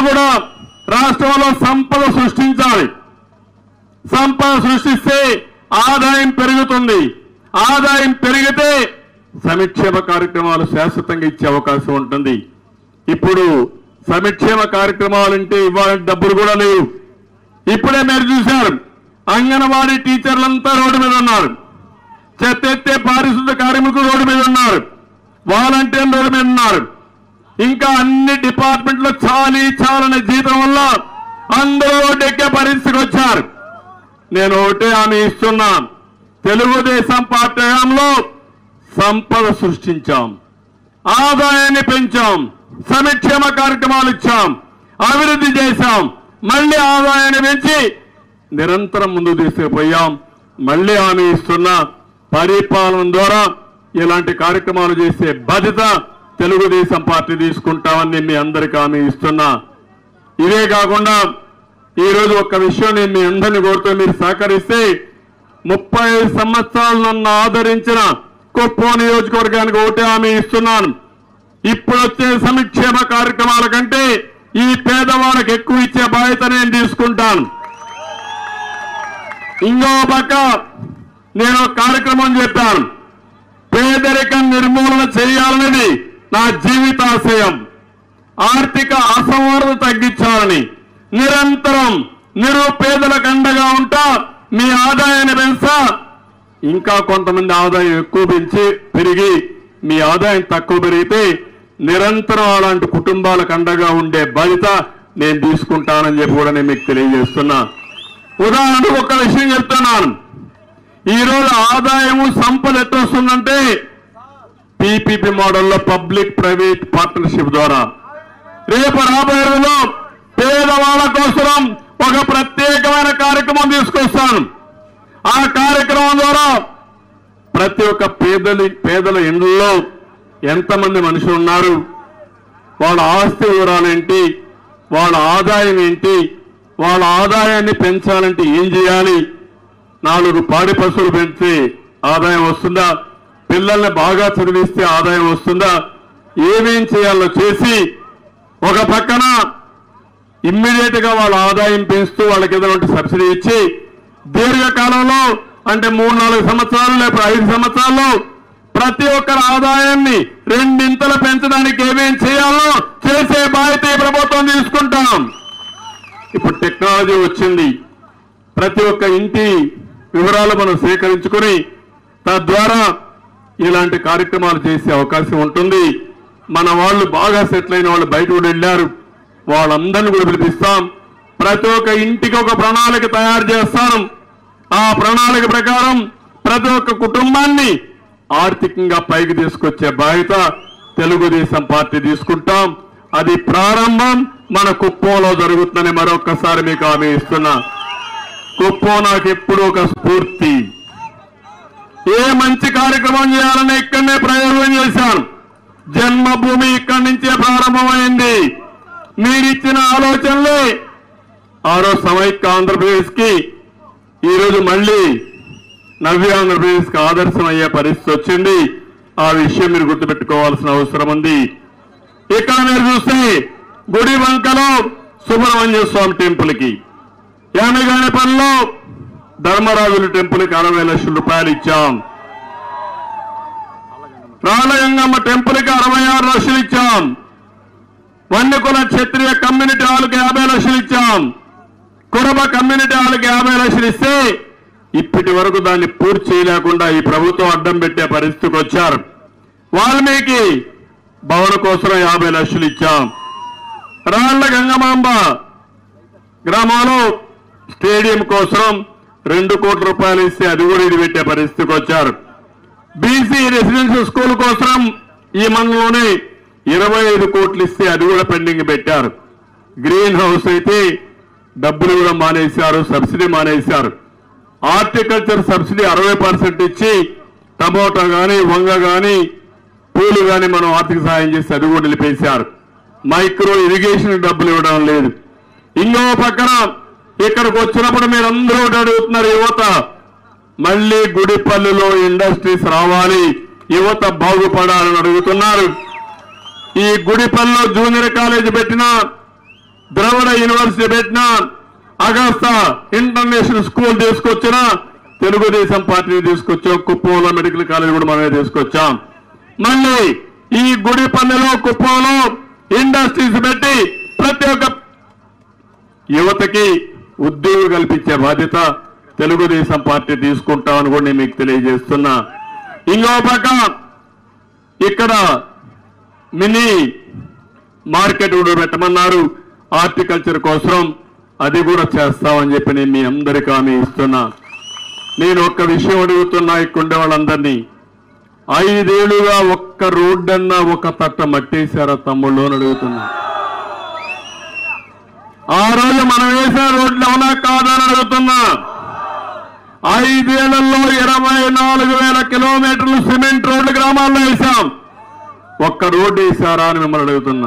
కూడా రాష్ట్రంలో సంపద సృష్టించాలి సంపద సృష్టిస్తే ఆదాయం పెరుగుతుంది ఆదాయం పెరిగితే సంక్షేమ కార్యక్రమాలు శాశ్వతంగా ఇచ్చే అవకాశం ఉంటుంది ఇప్పుడు సంక్షేమ కార్యక్రమాలంటే ఇవ్వాలంటే డబ్బులు కూడా లేవు ఇప్పుడే మీరు చూశారు అంగన్వాడీ టీచర్లంతా రోడ్డు మీద ఉన్నారు చెత్త ఎత్తే పారిశుద్ధ కార్మికులు రోడ్డు మీద ఉన్నారు వాలంటీర్లు రోడ్డు మీద ఉన్నారు ఇంకా అన్ని డిపార్ట్మెంట్లో చాలి చాలని జీతం వల్ల అందరూ రోడ్డు ఎక్కే పరిస్థితికి వచ్చారు నేను ఒకటే హామీ ఇస్తున్నా తెలుగుదేశం పార్టీ హయాంలో సంపద సృష్టించాం ఆదాయాన్ని పెంచాం సంక్షేమ కార్యక్రమాలు ఇచ్చాం అభివృద్ధి చేశాం మళ్ళీ ఆదాయాన్ని పెంచి నిరంతరం ముందుకు తీసుకుపోయాం మళ్ళీ హామీ ఇస్తున్నా పరిపాలన ద్వారా ఇలాంటి కార్యక్రమాలు చేసే బాధ్యత తెలుగుదేశం పార్టీ తీసుకుంటామని మీ అందరికీ హామీ ఇస్తున్నా ఇదే కాకుండా ఈ రోజు ఒక్క విషయం నేను మీ అందరిని కోరుతూ మీరు సహకరిస్తే ముప్పై ఐదు సంవత్సరాలు నన్ను ఆదరించిన కుప్పో నియోజకవర్గానికి ఒకటే హామీ ఇస్తున్నాను ఇప్పుడు వచ్చే సంక్షేమ కార్యక్రమాల కంటే ఈ పేదవాళ్ళకి ఎక్కువ ఇచ్చే బాధ్యత నేను తీసుకుంటాను ఇంకో పక్క నేను ఒక కార్యక్రమం చెప్పాను పేదరికం నిర్మూలన చేయాలనేది నా జీవితాశయం ఆర్థిక అసమర్థత తగ్గించాలని నిరంతరం నిరుపేదలకు అండగా ఉంటా మీ ఆదాయాన్ని పెంచా ఇంకా కొంతమంది ఆదాయం ఎక్కువ పెంచి పెరిగి మీ ఆదాయం తక్కువ పెరిగితే నిరంతరం అలాంటి కుటుంబాలకు అండగా ఉండే బాధ్యత నేను తీసుకుంటానని చెప్పి కూడా నేను మీకు తెలియజేస్తున్నా ఉదాహరణకు ఒక విషయం చెప్తున్నాను ఈ రోజు ఆదాయము సంపద ఎట్లా వస్తుందంటే పీపీపీ మోడల్లో పబ్లిక్ ప్రైవేట్ పార్ట్నర్షిప్ ద్వారా రేపు రాబోయే రోజుల్లో పేదవాళ్ళ కోసం ఒక ప్రత్యేకమైన కార్యక్రమం తీసుకొస్తాను ఆ కార్యక్రమం ద్వారా ప్రతి ఒక్క పేదలి పేదల ఇండ్లలో ఎంతమంది మనుషులు ఉన్నారు వాళ్ళ ఆస్తి వివరాలు ఏంటి వాళ్ళ ఆదాయం ఏంటి వాళ్ళ ఆదాయాన్ని పెంచాలంటే ఏం చేయాలి నాలుగు పాడి పశువులు పెంచి ఆదాయం వస్తుందా పిల్లల్ని బాగా చదివిస్తే ఆదాయం వస్తుందా ఏమేం చేయాలో చేసి ఒక పక్కన ఇమ్మీడియట్ గా వాళ్ళ ఆదాయం పెంచుతూ వాళ్ళకి ఏదైనా సబ్సిడీ ఇచ్చి దీర్ఘకాలంలో అంటే మూడు నాలుగు సంవత్సరాలు లేకపోతే ఐదు సంవత్సరాల్లో ప్రతి ఒక్కరి ఆదాయాన్ని రెండింతలు పెంచడానికి ఏమేం చేయాలో చేసే బాధ్యత ఈ ప్రభుత్వం తీసుకుంటాం ఇప్పుడు టెక్నాలజీ వచ్చింది ప్రతి ఒక్క ఇంటి వివరాలు మనం సేకరించుకుని తద్వారా ఇలాంటి కార్యక్రమాలు చేసే అవకాశం ఉంటుంది మన వాళ్ళు బాగా సెటిల్ అయిన వాళ్ళు బయట కూడా వెళ్ళారు వాళ్ళందరినీ కూడా పిలిపిస్తాం ప్రతి ఒక్క ఇంటికి ఒక ప్రణాళిక తయారు చేస్తాను ఆ ప్రణాళిక ప్రకారం ప్రతి ఒక్క కుటుంబాన్ని ఆర్థికంగా పైకి తీసుకొచ్చే బాధ్యత తెలుగుదేశం పార్టీ తీసుకుంటాం అది ప్రారంభం మన కుప్పంలో జరుగుతుందని మరొక్కసారి మీకు హామీ ఇస్తున్నా కుప్పం నాకు ఎప్పుడు ఒక స్ఫూర్తి ఏ మంచి కార్యక్రమం చేయాలని ఇక్కడనే ప్రయోగం చేశాను జన్మభూమి ఇక్కడి నుంచే ప్రారంభమైంది మీరిచ్చిన ఆలోచనలే ఆరో సమైక్య ఆంధ్రప్రదేశ్ కి ఈరోజు మళ్ళీ నవ్య ఆంధ్రప్రదేశ్ కి ఆదర్శం అయ్యే పరిస్థితి వచ్చింది ఆ విషయం మీరు గుర్తుపెట్టుకోవాల్సిన అవసరం ఉంది ఇక్కడ మీరు చూస్తే గుడి వంకలో సుబ్రహ్మణ్య స్వామి టెంపుల్ కి యానగానేపల్లిలో ధర్మరాజుల టెంపుల్ కి అరవై లక్షల రూపాయలు ఇచ్చాం రాళ్ళగంగమ్మ టెంపుల్ కి అరవై ఆరు లక్షలు ఇచ్చాం వన్యకుల క్షత్రియ కమ్యూనిటీ హాల్కి యాభై లక్షలు ఇచ్చాం కురబ కమ్యూనిటీ హాల్కి యాభై లక్షలు ఇస్తే ఇప్పటి వరకు దాన్ని పూర్తి చేయలేకుండా ఈ ప్రభుత్వం అడ్డం పెట్టే పరిస్థితికి వచ్చారు వాల్మీకి భవన కోసం యాభై లక్షలు ఇచ్చాం రాళ్ల గంగమాంబ గ్రామంలో స్టేడియం కోసం రెండు కోట్ల రూపాయలు ఇస్తే అది కూడా ఇది పెట్టే పరిస్థితికి వచ్చారు బీసీ రెసిడెన్షియల్ స్కూల్ కోసం ఈ మండలంలోనే ఇరవై ఐదు కోట్లు ఇస్తే అది కూడా పెండింగ్ పెట్టారు గ్రీన్ హౌస్ అయితే డబ్బులు కూడా మానేశారు సబ్సిడీ మానేశారు హార్టికల్చర్ సబ్సిడీ అరవై పర్సెంట్ ఇచ్చి టమోటా గాని వంగ గాని పూలు గాని మనం ఆర్థిక సహాయం చేసి అది కూడా నిలిపేశారు మైక్రో ఇరిగేషన్ డబ్బులు ఇవ్వడం లేదు ఇంకో పక్కన ఇక్కడికి వచ్చినప్పుడు మీరు అందరూ ఒకటి అడుగుతున్నారు యువత మళ్ళీ గుడిపల్లిలో ఇండస్ట్రీస్ రావాలి యువత బాగుపడాలని అడుగుతున్నారు ఈ గుడిపల్లిలో జూనియర్ కాలేజ్ పెట్టినా ద్రవిడ యూనివర్సిటీ పెట్టిన అగస్తా ఇంటర్నేషనల్ స్కూల్ తీసుకొచ్చిన తెలుగుదేశం పార్టీని తీసుకొచ్చాం కుప్పంలో మెడికల్ కాలేజ్ కూడా మనమే తీసుకొచ్చాం మళ్ళీ ఈ గుడిపల్లెలో కుప్పంలో ఇండస్ట్రీస్ పెట్టి ప్రతి ఒక్క యువతకి ఉద్యోగం కల్పించే బాధ్యత తెలుగుదేశం పార్టీ తీసుకుంటామని కూడా నేను మీకు తెలియజేస్తున్నా ఇంకో పక్క ఇక్కడ మినీ మార్కెట్ కూడా పెట్టమన్నారు హార్టికల్చర్ కోసం అది కూడా చేస్తామని చెప్పి నేను మీ అందరికీ హామీ ఇస్తున్నా నేను ఒక్క విషయం అడుగుతున్నా ఇక్కడ ఉండే వాళ్ళందరినీ ఐదేళ్లుగా ఒక్క రోడ్డన్నా ఒక తట్ట మట్టేశారా తమ్ముళ్ళు అని అడుగుతున్నా ఆ రోజు మనం వేసిన రోడ్లు అవునా కాదా అని అడుగుతున్నా ఐదేళ్లలో ఇరవై నాలుగు వేల కిలోమీటర్లు సిమెంట్ రోడ్లు గ్రామాల్లో వేశాం ఒక్క రోడ్డు వేశారా అని మిమ్మల్ని అడుగుతున్నా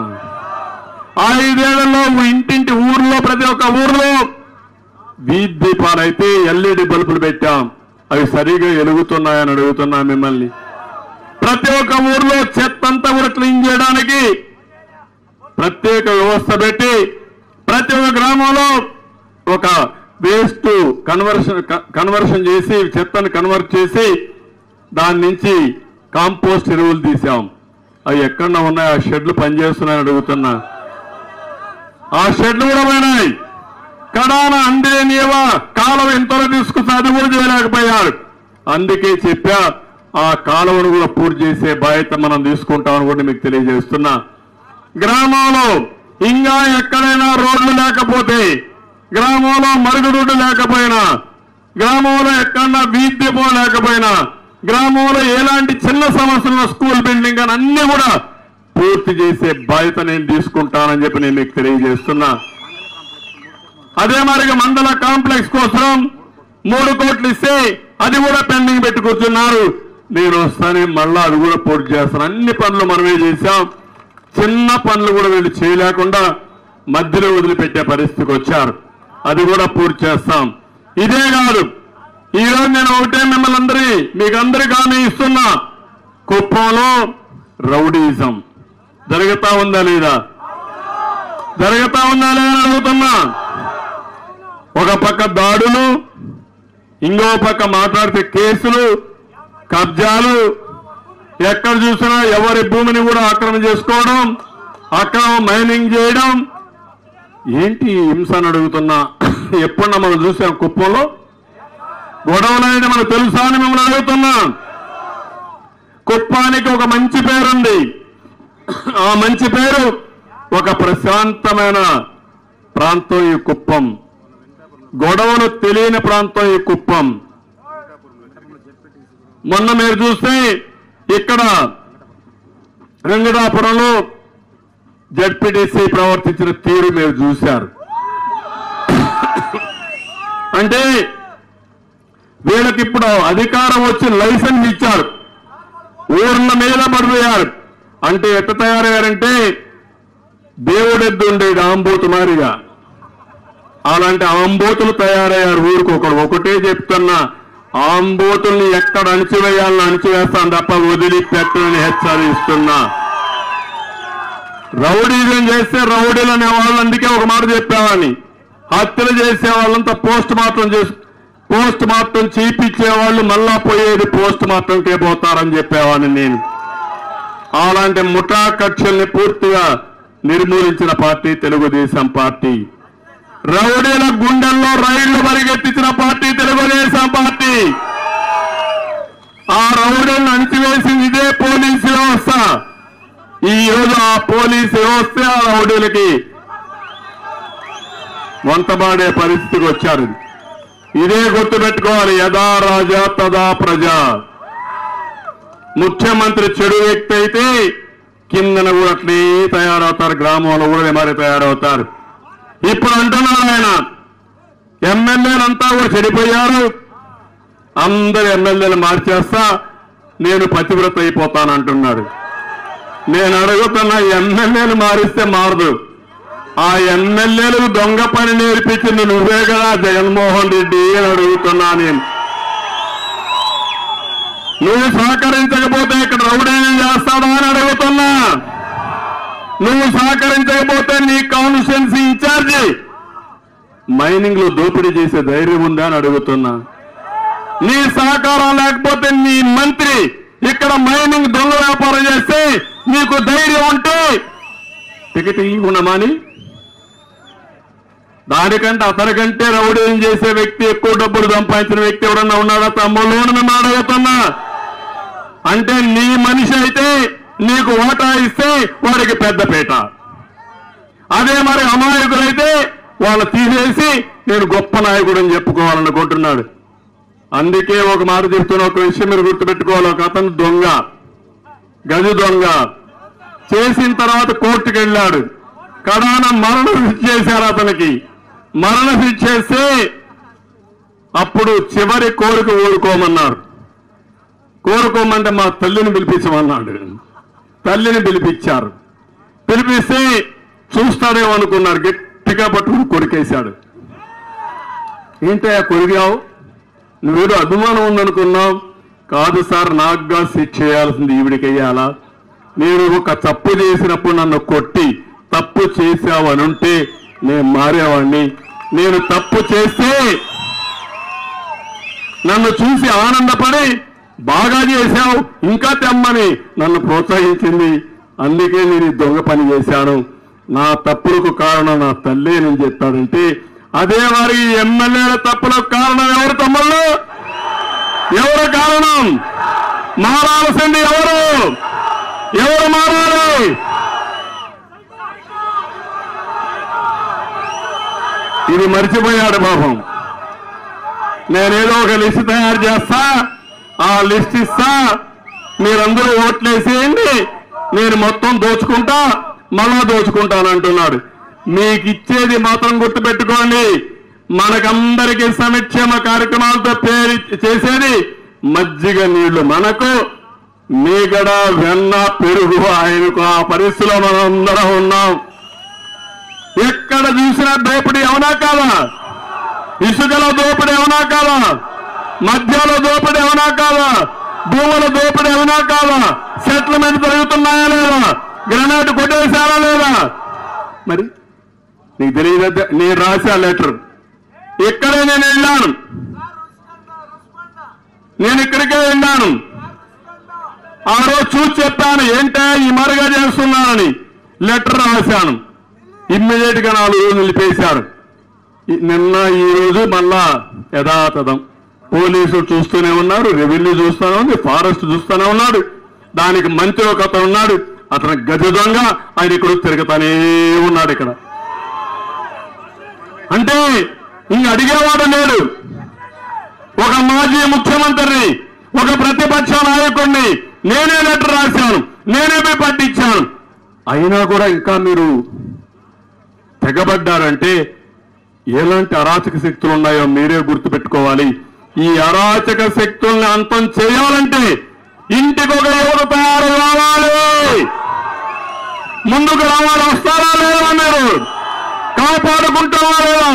ఐదేళ్లలో ఇంటింటి ఊర్లో ప్రతి ఒక్క ఊర్లో వీధి దీపాలైతే ఎల్ఈడి బల్బులు పెట్టాం అవి సరిగా వెలుగుతున్నాయని అడుగుతున్నా మిమ్మల్ని ప్రతి ఒక్క ఊర్లో చెత్త అంతా కూడా క్లీన్ చేయడానికి ప్రత్యేక వ్యవస్థ పెట్టి ప్రతి ఒక్క గ్రామంలో ఒక వేస్ట్ కన్వర్షన్ కన్వర్షన్ చేసి చెత్తను కన్వర్ట్ చేసి దాని నుంచి కాంపోస్ట్ ఎరువులు తీసాం అవి ఎక్కడ ఉన్నాయి ఆ షెడ్లు పనిచేస్తున్నాయని అడుగుతున్నా ఆ షెడ్లు కూడా పోయినాయి కడాన అందే నీవ కాలం ఎంతలో తీసుకొస్తే అది కూడా చేయలేకపోయారు అందుకే చెప్పా ఆ కాలువను కూడా పూర్తి చేసే బాధ్యత మనం తీసుకుంటామని కూడా మీకు తెలియజేస్తున్నా గ్రామంలో ఇంకా ఎక్కడైనా రోడ్లు లేకపోతే గ్రామంలో మరుగుదొడ్డు లేకపోయినా గ్రామంలో ఎక్కడన్నా వీద్యపో లేకపోయినా గ్రామంలో ఎలాంటి చిన్న సమస్యలు స్కూల్ బిల్డింగ్ అని అన్ని కూడా పూర్తి చేసే బాధ్యత నేను తీసుకుంటానని చెప్పి నేను మీకు తెలియజేస్తున్నా అదే మరిగా మండల కాంప్లెక్స్ కోసం మూడు కోట్లు ఇస్తే అది కూడా పెండింగ్ పెట్టి కూర్చున్నారు నేను వస్తానే మళ్ళా అది కూడా పూర్తి చేస్తాను అన్ని పనులు మనమే చేశాం చిన్న పనులు కూడా వీళ్ళు చేయలేకుండా మధ్యలో వదిలిపెట్టే పరిస్థితికి వచ్చారు అది కూడా పూర్తి చేస్తాం ఇదే కాదు ఈ రోజు నేను ఒకటే మిమ్మల్ని అందరి మీకు అందరికి హామీ ఇస్తున్నా కుప్పంలో రౌడీజం జరుగుతా ఉందా లేదా జరుగుతా ఉందా లేదా అని అడుగుతున్నా ఒక పక్క దాడులు ఇంకో పక్క మాట్లాడితే కేసులు కబ్జాలు ఎక్కడ చూసినా ఎవరి భూమిని కూడా ఆక్రమణ చేసుకోవడం అక్రమ మైనింగ్ చేయడం ఏంటి ఈ హింస అని అడుగుతున్నా ఎప్పుడన్నా మనం చూసాం కుప్పంలో గొడవలు అనేది మనకు తెలుసా అని మిమ్మల్ని అడుగుతున్నా కుప్పానికి ఒక మంచి పేరుంది ఆ మంచి పేరు ఒక ప్రశాంతమైన ప్రాంతం ఈ కుప్పం గొడవలు తెలియని ప్రాంతం ఈ కుప్పం మొన్న మీరు చూస్తే ఇక్కడ వెంకటాపురంలో జడ్పీటీసీ ప్రవర్తించిన తీరు మీరు చూశారు అంటే వీళ్ళకి ఇప్పుడు అధికారం వచ్చి లైసెన్స్ ఇచ్చారు ఊర్ల మీద పడిపోయారు అంటే ఎట్ట తయారయ్యారంటే దేవుడెద్దు ఉండేది ఆంబోతు మారిగా అలాంటి ఆంబోతులు తయారయ్యారు ఊరికి ఒకడు ఒకటే చెప్తున్నా ఆంబోతుల్ని ఎక్కడ అణిచివేయాలని అణిచివేస్తాను తప్ప వదిలిపెట్టని హెచ్చరిస్తున్నా రౌడీజం చేస్తే రౌడీలు అనే వాళ్ళు అందుకే ఒక మాట చెప్పావని హత్యలు చేసే వాళ్ళంతా పోస్ట్ మార్టం చేసి పోస్ట్ మార్టం చేయించే వాళ్ళు మళ్ళా పోయేది పోస్ట్ మార్టంకే పోతారని చెప్పేవాడిని నేను అలాంటి ముఠా కక్షల్ని పూర్తిగా నిర్మూలించిన పార్టీ తెలుగుదేశం పార్టీ రౌడీల గుండెల్లో రైళ్లు పరిగెత్తించిన పార్టీ తెలుగుదేశం పార్టీ ఆ రౌడీలను అణిచివేసింది ఇదే పోలీసు వ్యవస్థ ఈ రోజు ఆ పోలీసు వ్యవస్థ ఆ రౌడీలకి వంతబాడే పరిస్థితికి వచ్చారు ఇదే గుర్తుపెట్టుకోవాలి యథా రాజా తదా ప్రజ ముఖ్యమంత్రి చెడు వ్యక్తి అయితే కిందన కూడా అట్లే తయారవుతారు గ్రామంలో కూడా మరి తయారవుతారు ఇప్పుడు అంటున్నారు ఆయన ఎమ్మెల్యేలంతా కూడా చెడిపోయారు అందరు ఎమ్మెల్యేలు మార్చేస్తా నేను పతివ్రత అయిపోతానంటున్నాడు నేను అడుగుతున్న ఎమ్మెల్యేలు మారిస్తే మారదు ఆ ఎమ్మెల్యేలకు దొంగ పని నేర్పించింది నువ్వే కదా జగన్మోహన్ రెడ్డి అని అడుగుతున్నా నేను నువ్వు సహకరించకపోతే ఇక్కడ రౌడీని చేస్తాడా అని అడుగుతున్నా నువ్వు సహకరించకపోతే నీ కాన్స్టిట్యున్సీ ఇన్ఛార్జి మైనింగ్ లో దోపిడీ చేసే ధైర్యం ఉందా అని అడుగుతున్నా నీ సహకారం లేకపోతే నీ మంత్రి ఇక్కడ మైనింగ్ దొంగ వ్యాపారం చేస్తే నీకు ధైర్యం ఉంటే టికెట్ ఇవ్వమని దానికంటే అతనికంటే రౌడీని చేసే వ్యక్తి ఎక్కువ డబ్బులు సంపాదించిన వ్యక్తి ఎవరన్నా ఉన్నాడా తమ్ముళ్ళు అని మేము అడుగుతున్నా అంటే నీ మనిషి అయితే నీకు ఓటా ఇస్తే వాడికి పెద్దపీట అదే మరి అమాయకులైతే వాళ్ళు తీసేసి నేను గొప్ప నాయకుడు అని చెప్పుకోవాలనుకుంటున్నాడు అందుకే ఒక మాట చెప్తున్న ఒక విషయం మీరు గుర్తుపెట్టుకోవాలి ఒక అతను దొంగ గది దొంగ చేసిన తర్వాత కోర్టుకు వెళ్ళాడు కడాన మరణ శిక్ష చేశారు అతనికి మరణ శిక్ష చేస్తే అప్పుడు చివరి కోరిక ఊరుకోమన్నారు కోరుకోమంటే మా తల్లిని పిలిపించమన్నాడు తల్లిని పిలిపించారు పిలిపిస్తే చూస్తాడేమో అనుకున్నారు గట్టిగా పట్టుకుని కొరికేశాడు ఏంటయ్యా కొరిగావు నువ్వేదో అభిమానం ఉందనుకున్నావు కాదు సార్ నాకుగా శిక్ష చేయాల్సింది ఈవిడికి అయ్యాలా నేను ఒక తప్పు చేసినప్పుడు నన్ను కొట్టి తప్పు చేశావు అనుంటే నేను మారేవాడిని నేను తప్పు చేస్తే నన్ను చూసి ఆనందపడి బాగా చేశావు ఇంకా తెమ్మని నన్ను ప్రోత్సహించింది అందుకే నేను ఈ దొంగ పని చేశాను నా తప్పులకు కారణం నా తల్లే నేను చెప్పాడంటే అదే వారి ఎమ్మెల్యేల తప్పులకు కారణం ఎవరు తమ్ముళ్ళు ఎవరు కారణం మారాల్సింది ఎవరు ఎవరు మారాలి ఇది మర్చిపోయాడు పాపం నేనేదో ఒక లిస్ట్ తయారు చేస్తా ఆ లిస్ట్ ఇస్తా మీరందరూ ఓట్లేసేయండి నేను మొత్తం దోచుకుంటా మళ్ళా దోచుకుంటాను అంటున్నాడు మీకు ఇచ్చేది మాత్రం గుర్తుపెట్టుకోండి మనకందరికీ సంక్షేమ కార్యక్రమాలతో పేరు చేసేది మజ్జిగ నీళ్లు మనకు మీగడ వెన్న పెరుగు ఆయనకు ఆ పరిస్థితిలో మనం అందరం ఉన్నాం ఎక్కడ చూసినా దోపిడీ అవునా కాదా ఇసుకలో దోపిడీ అవునా కాదా మధ్యలో దోపిడీ అవునా కాదా భూముల దోపిడీ అవునా కాదా సెటిల్మెంట్ జరుగుతున్నాయా లేదా గ్రనేట్ కొట్టేశారా లేదా మరి నీకు తెలియదు నేను రాసా లెటర్ ఇక్కడే నేను వెళ్ళాను నేను ఇక్కడికే వెళ్ళాను ఆ రోజు చూసి చెప్పాను ఏంటే ఈ మరుగా చేస్తున్నానని లెటర్ రాశాను ఇమ్మీడియట్ గా నాలుగు రోజులు నిలిపేశారు ఈ- నిన్న ఈ రోజు మళ్ళా యథాతథం పోలీసులు చూస్తూనే ఉన్నారు రెవెన్యూ చూస్తూనే ఉంది ఫారెస్ట్ చూస్తూనే ఉన్నాడు దానికి మంత్రి ఒక అతను ఉన్నాడు అతను గజ దొంగ ఆయన ఇక్కడ తిరుగుతానే ఉన్నాడు ఇక్కడ అంటే ఇంక అడిగేవాడు లేడు ఒక మాజీ ముఖ్యమంత్రిని ఒక ప్రతిపక్ష నాయకుడిని నేనే లెటర్ రాశాను నేనే పోయి పట్టించాను అయినా కూడా ఇంకా మీరు తెగబడ్డారంటే ఎలాంటి అరాచక శక్తులు ఉన్నాయో మీరే గుర్తుపెట్టుకోవాలి ఈ అరాచక శక్తుల్ని అంతం చేయాలంటే ఇంటికి ఒక యువత తయారు కావాలి ముందుకు రావాలి వస్తారా లేదా మీరు కాపాడుకుంటారా లేదా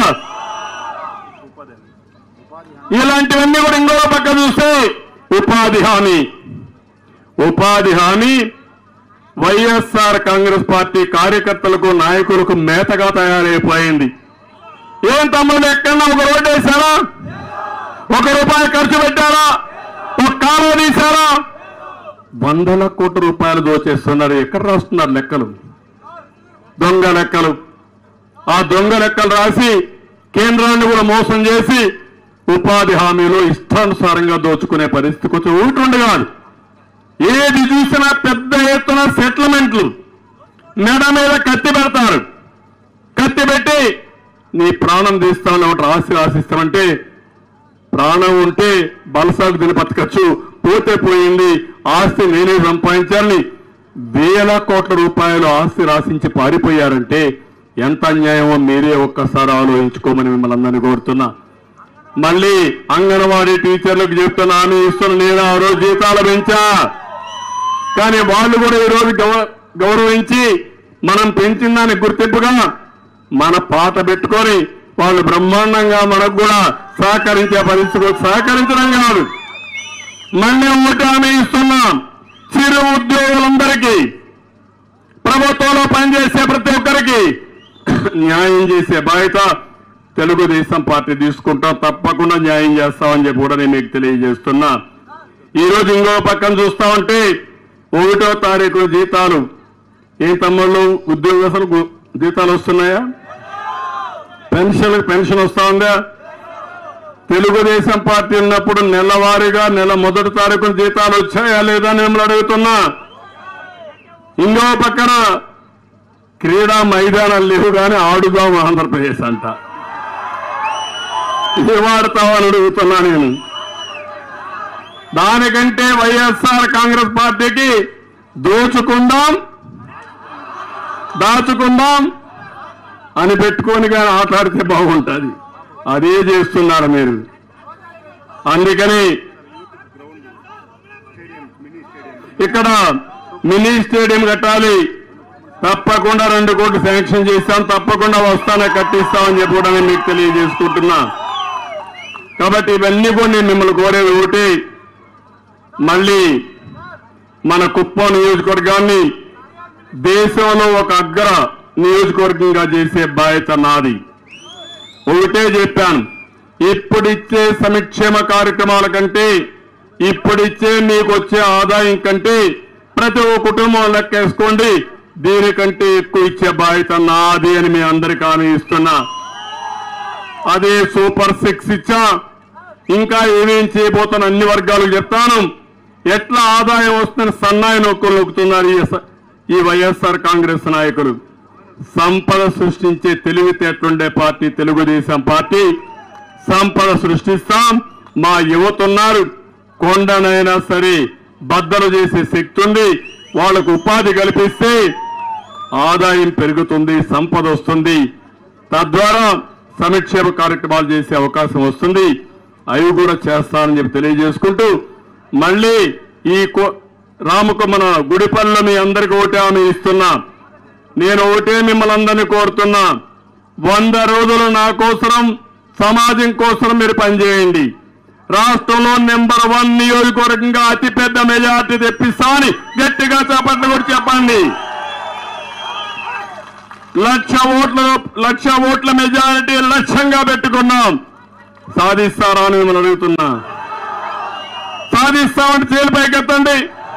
ఇలాంటివన్నీ కూడా ఇంకో పక్క చూస్తే ఉపాధి హామీ ఉపాధి హామీ వైఎస్ఆర్ కాంగ్రెస్ పార్టీ కార్యకర్తలకు నాయకులకు మేతగా తయారైపోయింది ఏం తమ్ముడు ఎక్కడన్నా ఒక రోడ్డు వేశారా ఒక రూపాయి ఖర్చు పెట్టారా ఒక కాలువ తీశారా వందల కోట్ల రూపాయలు దోచేస్తున్నారు ఎక్కడ రాస్తున్నారు లెక్కలు దొంగ లెక్కలు ఆ దొంగ లెక్కలు రాసి కేంద్రాన్ని కూడా మోసం చేసి ఉపాధి హామీలో ఇష్టానుసారంగా దోచుకునే పరిస్థితి కొంచెం ఉంటుండే కాదు ఏది చూసినా పెద్ద ఎత్తున సెటిల్మెంట్లు మెడ మీద కత్తి పెడతారు కత్తి పెట్టి నీ ప్రాణం తీస్తామని ఒకటి ఆస్తి ఆశిస్తామంటే ప్రాణం ఉంటే బలసాగు తిని బతకచ్చు పోతే పోయింది ఆస్తి నేనే సంపాదించాలని వేల కోట్ల రూపాయలు ఆస్తి రాసించి పారిపోయారంటే ఎంత అన్యాయమో మీరే ఒక్కసారి ఆలోచించుకోమని మిమ్మల్ని అందరినీ కోరుతున్నా మళ్ళీ అంగన్వాడీ టీచర్లకు చెప్తున్నా హామీ ఇస్తున్న నేను ఆ రోజు జీతాలు పెంచా కానీ వాళ్ళు కూడా ఈరోజు గౌ- గౌరవించి మనం పెంచిన దానికి గుర్తింపుగా మన పాట పెట్టుకొని వాళ్ళు బ్రహ్మాండంగా మనకు కూడా సహకరించే పరిస్థితి సహకరించడం కాదు మళ్ళీ ఒకటి హామీ ఇస్తున్నాం చిరు ఉద్యోగులందరికీ ప్రభుత్వంలో పనిచేసే ప్రతి ఒక్కరికి న్యాయం చేసే బాధ్యత తెలుగుదేశం పార్టీ తీసుకుంటాం తప్పకుండా న్యాయం చేస్తామని చెప్పి కూడా నేను మీకు తెలియజేస్తున్నా ఈ రోజు ఇంకో పక్కన చూస్తా ఉంటే ఒకటో తారీఖు జీతాలు ఏ తమ్ముళ్ళు ఉద్యోగస్తులకు జీతాలు వస్తున్నాయా పెన్షన్ పెన్షన్ వస్తా ఉందా తెలుగుదేశం పార్టీ ఉన్నప్పుడు నెలవారీగా నెల మొదటి తారీఖున జీతాలు వచ్చాయా లేదా అని మిమ్మల్ని అడుగుతున్నా ఇంకో పక్కన క్రీడా మైదానాలు లేవు కానీ ఆడుదాం ఆంధ్రప్రదేశ్ అంట ఇది వాడతామని అడుగుతున్నా నేను దానికంటే వైఎస్ఆర్ కాంగ్రెస్ పార్టీకి దోచుకుందాం దాచుకుందాం అని పెట్టుకొని కానీ ఆటాడితే బాగుంటుంది అదే చేస్తున్నారు మీరు అందుకని ఇక్కడ మినీ స్టేడియం కట్టాలి తప్పకుండా రెండు కోట్లు శాంక్షన్ చేస్తాం తప్పకుండా వస్తానే కట్టిస్తామని చెప్పి కూడా నేను మీకు తెలియజేసుకుంటున్నా కాబట్టి ఇవన్నీ కూడా నేను మిమ్మల్ని కోరేది ఒకటి మళ్ళీ మన కుప్పం నియోజకవర్గాన్ని దేశంలో ఒక అగ్ర నియోజకవర్గంగా చేసే బాధ్యత నాది ఒకటే చెప్పాను ఇప్పుడిచ్చే సంక్షేమ కార్యక్రమాల కంటే ఇప్పుడిచ్చే మీకు వచ్చే ఆదాయం కంటే ప్రతి ఒక్క కుటుంబం లెక్కేసుకోండి దీనికంటే ఎక్కువ ఇచ్చే బాధ్యత నాది అని మీ అందరికీ హామీ ఇస్తున్నా అదే సూపర్ సిక్స్ ఇచ్చా ఇంకా ఏమేం చేయబోతున్న అన్ని వర్గాలకు చెప్తాను ఎట్లా ఆదాయం వస్తుందని సన్నాయి నొక్కులు నొక్కుతున్నారు ఈ స- ఈ వైఎస్ఆర్ కాంగ్రెస్ నాయకులు సంపద సృష్టించే తెలివితేటలుండే పార్టీ తెలుగుదేశం పార్టీ సంపద సృష్టిస్తాం మా యువత ఉన్నారు కొండనైనా సరే బద్దలు చేసే శక్తి ఉంది వాళ్ళకు ఉపాధి కల్పిస్తే ఆదాయం పెరుగుతుంది సంపద వస్తుంది తద్వారా సంక్షేమ కార్యక్రమాలు చేసే అవకాశం వస్తుంది అవి కూడా చేస్తానని చెప్పి తెలియజేసుకుంటూ మళ్ళీ ఈ కో- రామకు మన గుడిపల్లిలో మీ అందరికీ ఒకటే హామీ ఇస్తున్నా నేను ఒకటే మిమ్మల్ని అందరినీ కోరుతున్నా వంద రోజులు నా కోసరం సమాజం కోసం మీరు పనిచేయండి రాష్ట్రంలో నెంబర్ వన్ నియోజకవర్గంగా అతిపెద్ద మెజార్టీ తెప్పిస్తామని గట్టిగా చేపట్లు కూడా చెప్పండి లక్ష ఓట్ల లక్ష ఓట్ల మెజారిటీ లక్ష్యంగా పెట్టుకున్నాం సాధిస్తారా అని మిమ్మల్ని అడుగుతున్నా సాధిస్తామని చేలిపైకెత్తండి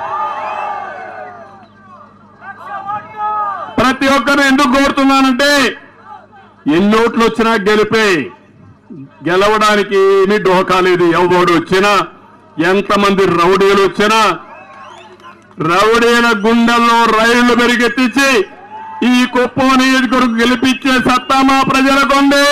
ప్రతి ఒక్కరు ఎందుకు కోరుతున్నానంటే ఎన్ని ఓట్లు వచ్చినా గెలిపే గెలవడానికి ఏమీ డోకా లేదు ఎవడు వచ్చినా ఎంతమంది రౌడీలు వచ్చినా రౌడీల గుండెల్లో రైళ్లు పెరిగెత్తించి ఈ కుప్పం నియోజకవర్గం గెలిపించే సత్తా మా ప్రజలకుంది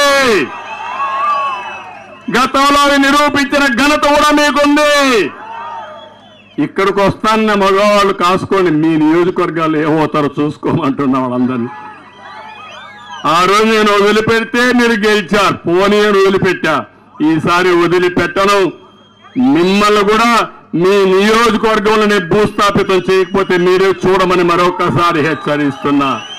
గతంలో అవి నిరూపించిన ఘనత కూడా మీకుంది ఇక్కడికి వస్తాన్న మగవాళ్ళు కాసుకోండి మీ నియోజకవర్గాలు ఏమవుతారో చూసుకోమంటున్నా వాళ్ళందరినీ ఆ రోజు నేను వదిలిపెడితే మీరు గెలిచారు పోనీ అని వదిలిపెట్టా ఈసారి వదిలిపెట్టను మిమ్మల్ని కూడా మీ నియోజకవర్గంలో నేను భూస్థాపితం చేయకపోతే మీరే చూడమని మరొకసారి హెచ్చరిస్తున్నా